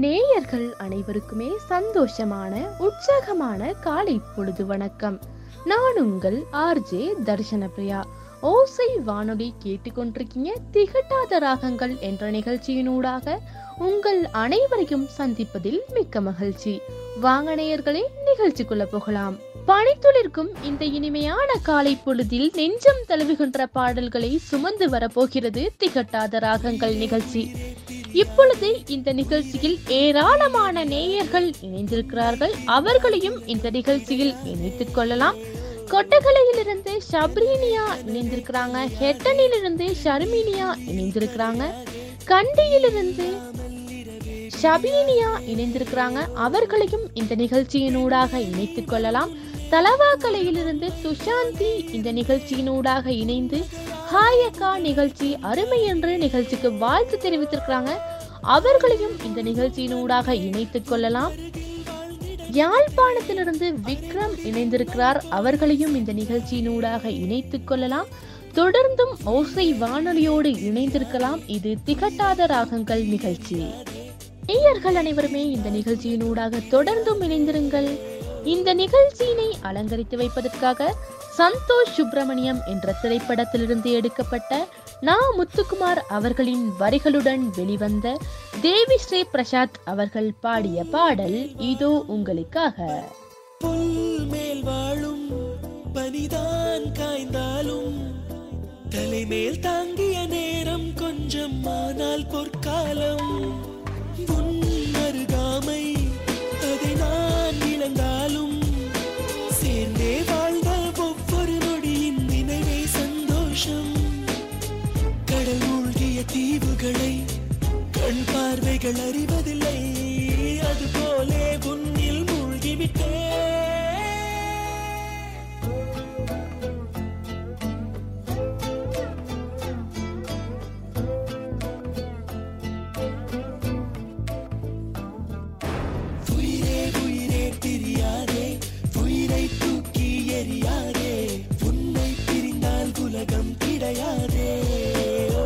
நேயர்கள் அனைவருக்குமே சந்தோஷமான உற்சாகமான காலை பொழுது வணக்கம் நான் உங்கள் ஆர்ஜே தர்ஷன பிரியா ஓசை வானொலி கேட்டுக்கொண்டிருக்கீங்க திகட்டாத ராகங்கள் என்ற நிகழ்ச்சியினூடாக உங்கள் அனைவரையும் சந்திப்பதில் மிக்க மகிழ்ச்சி வாங்க நேயர்களே நிகழ்ச்சிக்குள்ள போகலாம் பனித்துளிர்க்கும் இந்த இனிமையான காலை பொழுதில் நெஞ்சம் தழுவுகின்ற பாடல்களை சுமந்து வரப்போகிறது திகட்டாத ராகங்கள் நிகழ்ச்சி இப்பொழுது இந்த நிகழ்ச்சியில் ஏராளமான நேயர்கள் இணைந்திருக்கிறார்கள் அவர்களையும் இந்த நிகழ்ச்சியில் இணைத்துக் கொள்ளலாம் கொட்டகலையிலிருந்து ஷப்ரீனியா இணைந்திருக்கிறாங்க ஹெட்டனிலிருந்து ஷர்மினியா இணைந்திருக்கிறாங்க கண்டியிலிருந்து ஷபீனியா இணைந்திருக்கிறாங்க அவர்களையும் இந்த நிகழ்ச்சியினூடாக இணைத்துக் கொள்ளலாம் தலவாக்கலையிலிருந்து சுஷாந்தி இந்த நிகழ்ச்சியினூடாக இணைந்து ஹாயக்கா நிகழ்ச்சி அருமை என்று நிகழ்ச்சிக்கு வாழ்த்து தெரிவித்திருக்கிறாங்க அவர்களையும் இந்த நிகழ்ச்சியினூடாக இணைத்துக் கொள்ளலாம் யாழ்ப்பாணத்திலிருந்து விக்ரம் இணைந்திருக்கிறார் அவர்களையும் இந்த நிகழ்ச்சியினூடாக இணைத்துக் கொள்ளலாம் தொடர்ந்தும் ஓசை வானொலியோடு இணைந்திருக்கலாம் இது திகட்டாத ராகங்கள் நிகழ்ச்சி நேயர்கள் அனைவருமே இந்த நிகழ்ச்சியினூடாக தொடர்ந்தும் இணைந்திருங்கள் இந்த நிகழ்ச்சியினை அலங்கரித்து வைப்பதற்காக சந்தோஷ் சுப்பிரமணியம் என்ற திரைப்படத்திலிருந்து எடுக்கப்பட்ட நா முத்துக்குமார் அவர்களின் வரிகளுடன் வெளிவந்த தேவி ஸ்ரீ பிரசாத் அவர்கள் பாடிய பாடல் இதோ உங்களுக்காக புல் மேல் வாழும் பனிதான் காய்ந்தாலும் தலைமேல் தாங்கிய நேரம் கொஞ்சம் ஆனால் பொற்காலம் உன் அருகாமை அதை நான் இழந்தாலும் சேர்ந்தே வாழ்ந்த ஒவ்வொரு நொடியின் நினைவே சந்தோஷம் கடல் மூழ்கிய தீவுகளை கண் பார்வைகள் அறிவதில்லை அதுபோலே உன்னில் மூழ்கிவிட்டே உயிரே உயிரே பிரியாதே உயிரை தூக்கி எறியாதே உன்னை பிரிந்தால் உலகம் கிடையாதே ஓ.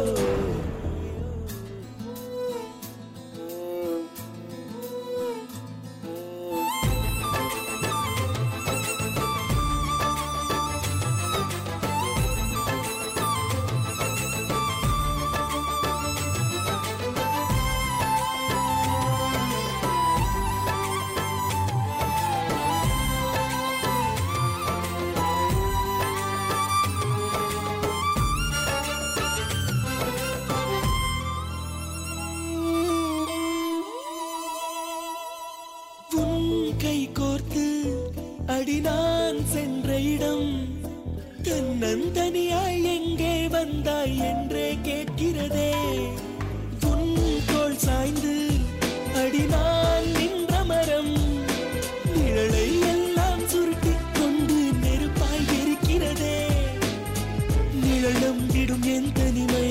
உன் கை கோர்த்து அடி நான் சென்ற இடம் தன்னந்தனியாய் எங்கே வந்தாய் என்றே கேட்கிறதே உன் தோள் சாய்ந்து அடி நான் நின்ற மரம் நிழலை எல்லாம் சுருட்டிக் கொண்டு நெருப்பாய் எரிக்கிறதே நிழலும் விடும் என் தனிமை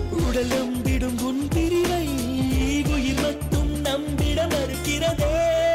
உடலும் விடும் உன் பிரிவை உயிர் மட்டும் நம்பிட மறுக்கிறதே